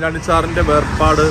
കുഞ്ഞാണ്ടി സാറിൻ്റെ വേർപാട്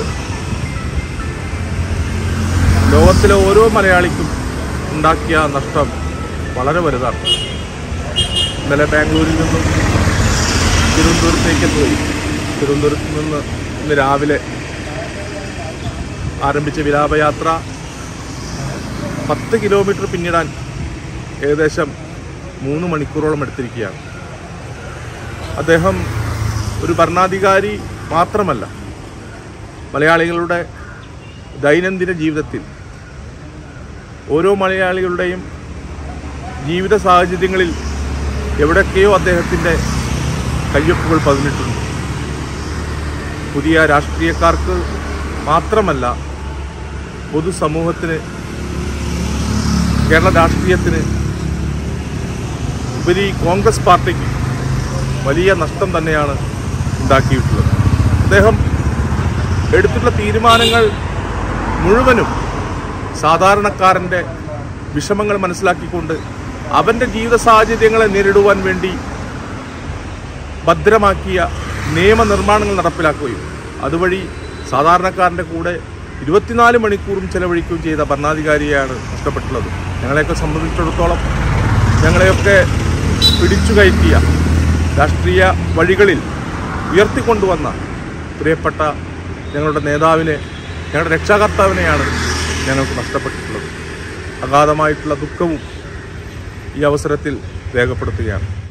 ലോകത്തിലെ ഓരോ മലയാളിക്കും ഉണ്ടാക്കിയ നഷ്ടം വളരെ വലുതാണ് ഇന്നലെ ബാംഗ്ലൂരിൽ നിന്നും തിരുവനന്തപുരത്തേക്ക് പോയി തിരുവനന്തപുരത്ത് നിന്ന് ഇന്ന് രാവിലെ ആരംഭിച്ച വിലാപയാത്ര പത്ത് കിലോമീറ്റർ പിന്നിടാൻ ഏകദേശം മൂന്ന് മണിക്കൂറോളം എടുത്തിരിക്കുകയാണ് അദ്ദേഹം ഒരു ഭരണാധികാരി മാത്രമല്ല മലയാളികളുടെ ദൈനംദിന ജീവിതത്തിൽ ഓരോ മലയാളികളുടെയും ജീവിത സാഹചര്യങ്ങളിൽ എവിടൊക്കെയോ അദ്ദേഹത്തിൻ്റെ കയ്യൊപ്പുകൾ പതിഞ്ഞിട്ടുണ്ട് പുതിയ രാഷ്ട്രീയക്കാർക്ക് മാത്രമല്ല പൊതുസമൂഹത്തിന് കേരള രാഷ്ട്രീയത്തിന് ഉപരി കോൺഗ്രസ് പാർട്ടിക്ക് വലിയ നഷ്ടം തന്നെയാണ് ഉണ്ടാക്കിയിട്ടുള്ളത് അദ്ദേഹം എടുത്തിട്ടുള്ള തീരുമാനങ്ങൾ മുഴുവനും സാധാരണക്കാരൻ്റെ വിഷമങ്ങൾ മനസ്സിലാക്കിക്കൊണ്ട് അവൻ്റെ ജീവിത സാഹചര്യങ്ങളെ നേരിടുവാൻ വേണ്ടി ഭദ്രമാക്കിയ നിയമനിർമ്മാണങ്ങൾ നടപ്പിലാക്കുകയും അതുവഴി സാധാരണക്കാരൻ്റെ കൂടെ ഇരുപത്തിനാല് മണിക്കൂറും ചെലവഴിക്കുകയും ചെയ്ത ഭരണാധികാരിയാണ് നഷ്ടപ്പെട്ടുള്ളത് ഞങ്ങളെയൊക്കെ സംബന്ധിച്ചിടത്തോളം ഞങ്ങളെയൊക്കെ പിടിച്ചു കയറ്റിയ രാഷ്ട്രീയ വഴികളിൽ ഉയർത്തിക്കൊണ്ടുവന്ന പ്രിയപ്പെട്ട ഞങ്ങളുടെ നേതാവിനെ ഞങ്ങളുടെ രക്ഷാകർത്താവിനെയാണ് ഞങ്ങൾക്ക് നഷ്ടപ്പെട്ടിട്ടുള്ളത് അഗാധമായിട്ടുള്ള ദുഃഖവും ഈ അവസരത്തിൽ രേഖപ്പെടുത്തുകയാണ്